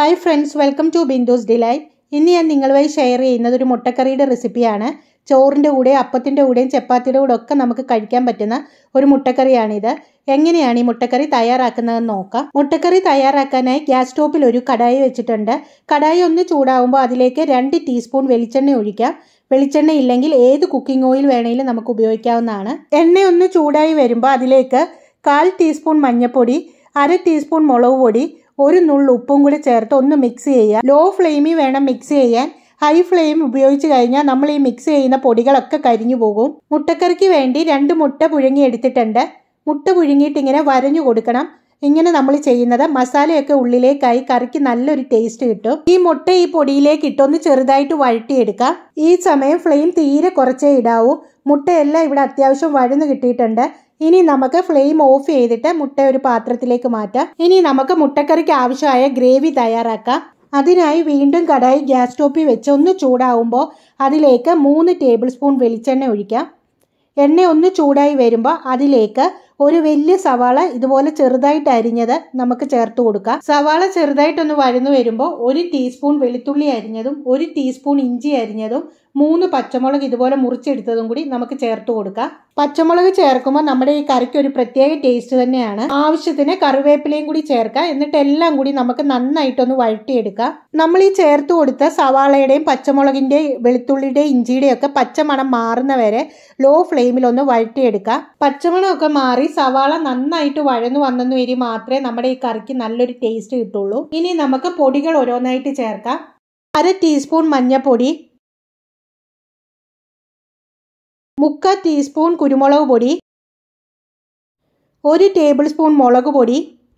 hi friends welcome to Bindu's delight ഇന്ന് ഞാൻ നിങ്ങളുമായി ഷെയർ ചെയ്യുന്നത് ഒരു മുട്ടക്കറിയുടെ റെസിപ്പിയാണ് ചോറിൻ്റെ കൂടെ അപ്പത്തിൻ്റെ കൂടെയും ചപ്പാത്തിയുടെ കൂടെ ഒക്കെ നമുക്ക് കഴിക്കാൻ പറ്റുന്ന ഒരു മുട്ടക്കറിയാണിത് എങ്ങനെയാണ് ഈ മുട്ടക്കറി തയ്യാറാക്കുന്നതെന്ന് നോക്കാം മുട്ടക്കറി തയ്യാറാക്കാനായി ഗ്യാസ് സ്റ്റോപ്പിൽ ഒരു കടായി വെച്ചിട്ടുണ്ട് കടായി ഒന്ന് ചൂടാവുമ്പോൾ അതിലേക്ക് രണ്ട് ടീസ്പൂൺ വെളിച്ചെണ്ണ ഒഴിക്കാം വെളിച്ചെണ്ണ ഇല്ലെങ്കിൽ ഏത് കുക്കിംഗ് ഓയിൽ വേണമെങ്കിലും നമുക്ക് ഉപയോഗിക്കാവുന്നതാണ് എണ്ണ ഒന്ന് ചൂടായി വരുമ്പോൾ അതിലേക്ക് കാൽ ടീസ്പൂൺ മഞ്ഞൾപ്പൊടി അര ടീസ്പൂൺ മുളക് പൊടി ഒരു നുള്ളു ഉപ്പും കൂടി ചേർത്ത് ഒന്ന് മിക്സ് ചെയ്യുക ലോ ഫ്ലെയിമിൽ വേണം മിക്സ് ചെയ്യാൻ ഹൈ ഫ്ലെയിം ഉപയോഗിച്ച് കഴിഞ്ഞാൽ നമ്മൾ ഈ മിക്സ് ചെയ്യുന്ന പൊടികളൊക്കെ കരിഞ്ഞു പോകും മുട്ടക്കറിക്ക് വേണ്ടി രണ്ട് മുട്ട പുഴുങ്ങി എടുത്തിട്ടുണ്ട് മുട്ട പുഴുങ്ങിയിട്ട് ഇങ്ങനെ വരഞ്ഞു കൊടുക്കണം ഇങ്ങനെ നമ്മൾ ചെയ്യുന്നത് മസാലയൊക്കെ ഉള്ളിലേക്കായി കറിക്ക് നല്ലൊരു ടേസ്റ്റ് കിട്ടും ഈ മുട്ട ഈ പൊടിയിലേക്ക് ഇട്ടൊന്ന് ചെറുതായിട്ട് വഴട്ടിയെടുക്കാം ഈ സമയം ഫ്ലെയിം തീരെ കുറച്ചേ ഇടാവൂ മുട്ടയെല്ലാം ഇവിടെ അത്യാവശ്യം വഴന്നു കിട്ടിയിട്ടുണ്ട് ഇനി നമുക്ക് ഫ്ലെയിം ഓഫ് ചെയ്തിട്ട് മുട്ട ഒരു പാത്രത്തിലേക്ക് മാറ്റാം ഇനി നമുക്ക് മുട്ടക്കറിക്ക് ആവശ്യമായ ഗ്രേവി തയ്യാറാക്കാം അതിനായി വീണ്ടും കടായി ഗ്യാസ് സ്റ്റോപ്പിൽ വെച്ച് ഒന്ന് ചൂടാവുമ്പോൾ അതിലേക്ക് മൂന്ന് ടേബിൾ സ്പൂൺ വെളിച്ചെണ്ണ ഒഴിക്കാം എണ്ണ ഒന്ന് ചൂടായി വരുമ്പോൾ അതിലേക്ക് ഒരു വലിയ സവാള ഇതുപോലെ ചെറുതായിട്ട് അരിഞ്ഞത് നമുക്ക് ചേർത്ത് കൊടുക്കാം സവാള ചെറുതായിട്ടൊന്ന് വഴന്നു വരുമ്പോൾ ഒരു ടീസ്പൂൺ വെളുത്തുള്ളി അരിഞ്ഞതും ഒരു ടീസ്പൂൺ ഇഞ്ചി അരിഞ്ഞതും മൂന്ന് പച്ചമുളക് ഇതുപോലെ മുറിച്ചെടുത്തതും കൂടി നമുക്ക് ചേർത്ത് കൊടുക്കാം പച്ചമുളക് ചേർക്കുമ്പോൾ നമ്മുടെ ഈ കറിക്ക് ഒരു പ്രത്യേക ടേസ്റ്റ് തന്നെയാണ് ആവശ്യത്തിന് കറിവേപ്പിലയും കൂടി ചേർക്കാം എന്നിട്ട് എല്ലാം കൂടി നമുക്ക് നന്നായിട്ടൊന്ന് വഴട്ടിയെടുക്കാം നമ്മൾ ഈ ചേർത്ത് കൊടുത്ത സവാളയുടെയും പച്ചമുളകിന്റെയും വെളുത്തുള്ളിയുടെയും ഇഞ്ചിയുടെയും ഒക്കെ പച്ചമണം മാറുന്ന വരെ ലോ ഫ്ലെയിമിൽ ഒന്ന് വഴട്ടിയെടുക്കാം പച്ചമണമൊക്കെ മാറി സവാള നന്നായിട്ട് വഴന്നു വന്നെന്ന് വരി മാത്രമേ നമ്മുടെ ഈ കറിക്ക് നല്ലൊരു ടേസ്റ്റ് കിട്ടുള്ളൂ ഇനി നമുക്ക് പൊടികൾ ഓരോന്നായിട്ട് ചേർക്കാം അര ടീസ്പൂൺ മഞ്ഞൾപ്പൊടി മുക്കാൽ ടീസ്പൂൺ കുരുമുളക് പൊടി ഒരു ടേബിൾ സ്പൂൺ മുളക് പൊടി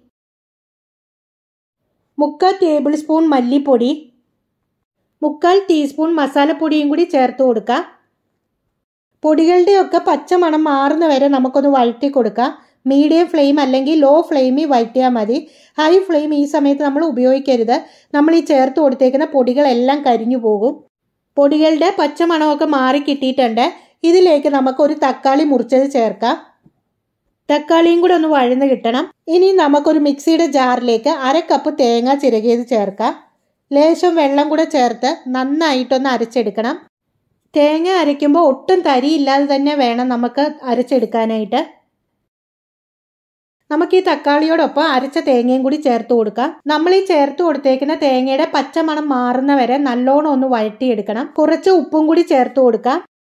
മുക്കാൽ ടേബിൾ സ്പൂൺ മല്ലിപ്പൊടി മുക്കാൽ ടീസ്പൂൺ മസാലപ്പൊടിയും കൂടി ചേർത്ത് കൊടുക്കാം പൊടികളുടെയൊക്കെ പച്ചമണം മാറുന്ന വരെ നമുക്കൊന്ന് വഴറ്റി കൊടുക്കാം മീഡിയം ഫ്ലെയിം അല്ലെങ്കിൽ ലോ ഫ്ലെയിമിൽ വഴറ്റിയാൽ മതി ഹൈ ഫ്ലെയിം ഈ സമയത്ത് നമ്മൾ ഉപയോഗിക്കരുത് നമ്മൾ ഈ ചേർത്ത് കൊടുത്തേക്കുന്ന പൊടികളെല്ലാം കരിഞ്ഞു പോകും പൊടികളുടെ പച്ചമണമൊക്കെ മാറി കിട്ടിയിട്ടുണ്ട് ഇതിലേക്ക് നമുക്ക് ഒരു തക്കാളി മുറിച്ചത് ചേർക്കാം തക്കാളിയും കൂടെ ഒന്ന് വഴന്ന് കിട്ടണം ഇനി നമുക്കൊരു മിക്സിയുടെ ജാറിലേക്ക് അര കപ്പ് തേങ്ങ ചിരകിയത് ചേർക്കാം ലേശം വെള്ളം കൂടെ ചേർത്ത് നന്നായിട്ടൊന്ന് അരച്ചെടുക്കണം തേങ്ങ അരയ്ക്കുമ്പോൾ ഒട്ടും തരിയില്ലാതെ തന്നെ വേണം നമുക്ക് അരച്ചെടുക്കാനായിട്ട് നമുക്ക് ഈ തക്കാളിയോടൊപ്പം അരച്ച തേങ്ങയും കൂടി ചേർത്ത് കൊടുക്കാം നമ്മൾ ഈ ചേർത്ത് കൊടുത്തേക്കുന്ന തേങ്ങയുടെ പച്ചമണം മാറുന്ന വരെ നല്ലോണം ഒന്ന് വഴറ്റിയെടുക്കണം കുറച്ച് ഉപ്പും കൂടി ചേർത്ത് കൊടുക്കാം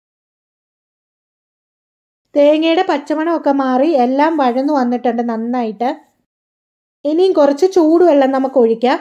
തേങ്ങയുടെ പച്ചമണമൊക്കെ മാറി എല്ലാം വഴന്നു വന്നിട്ടുണ്ട് നന്നായിട്ട് ഇനിയും കുറച്ച് ചൂടുവെള്ളം നമുക്ക് ഒഴിക്കാം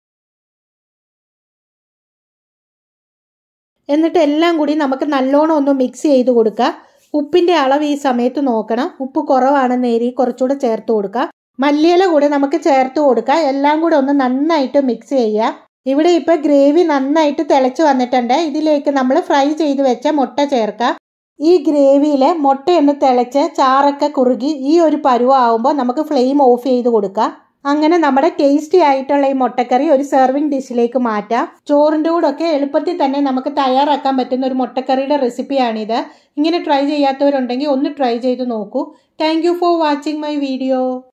എന്നിട്ട് എല്ലാം കൂടി നമുക്ക് നല്ലോണം ഒന്ന് മിക്സ് ചെയ്ത് കൊടുക്കാം ഉപ്പിന്റെ അളവ് ഈ സമയത്ത് നോക്കണം ഉപ്പ് കുറവാണെന്ന് ഏരി കുറച്ചുകൂടെ ചേർത്ത് കൊടുക്കാം മല്ലിയില കൂടെ നമുക്ക് ചേർത്ത് കൊടുക്കാം എല്ലാം കൂടെ ഒന്ന് നന്നായിട്ട് മിക്സ് ചെയ്യാം ഇവിടെ ഇപ്പൊ ഗ്രേവി നന്നായിട്ട് തിളച്ച് വന്നിട്ടുണ്ട് ഇതിലേക്ക് നമ്മൾ ഫ്രൈ ചെയ്ത് വെച്ച മുട്ട ചേർക്കാം ഈ ഗ്രേവിയിൽ മുട്ടയൊന്ന് തിളച്ച് ചാറൊക്കെ കുറുകി ഈ ഒരു പരുവാകുമ്പോൾ നമുക്ക് ഫ്ലെയിം ഓഫ് ചെയ്ത് കൊടുക്കാം അങ്ങനെ നമ്മുടെ ടേസ്റ്റി ആയിട്ടുള്ള ഈ മുട്ടക്കറി ഒരു സെർവിങ് ഡിഷിലേക്ക് മാറ്റാം ചോറിൻ്റെ കൂടെ ഒക്കെ എളുപ്പത്തിൽ തന്നെ നമുക്ക് തയ്യാറാക്കാൻ പറ്റുന്ന ഒരു മുട്ടക്കറിയുടെ റെസിപ്പിയാണിത് ഇങ്ങനെ ട്രൈ ചെയ്യാത്തവരുണ്ടെങ്കിൽ ഒന്ന് ട്രൈ ചെയ്ത് നോക്കൂ thank for watching my video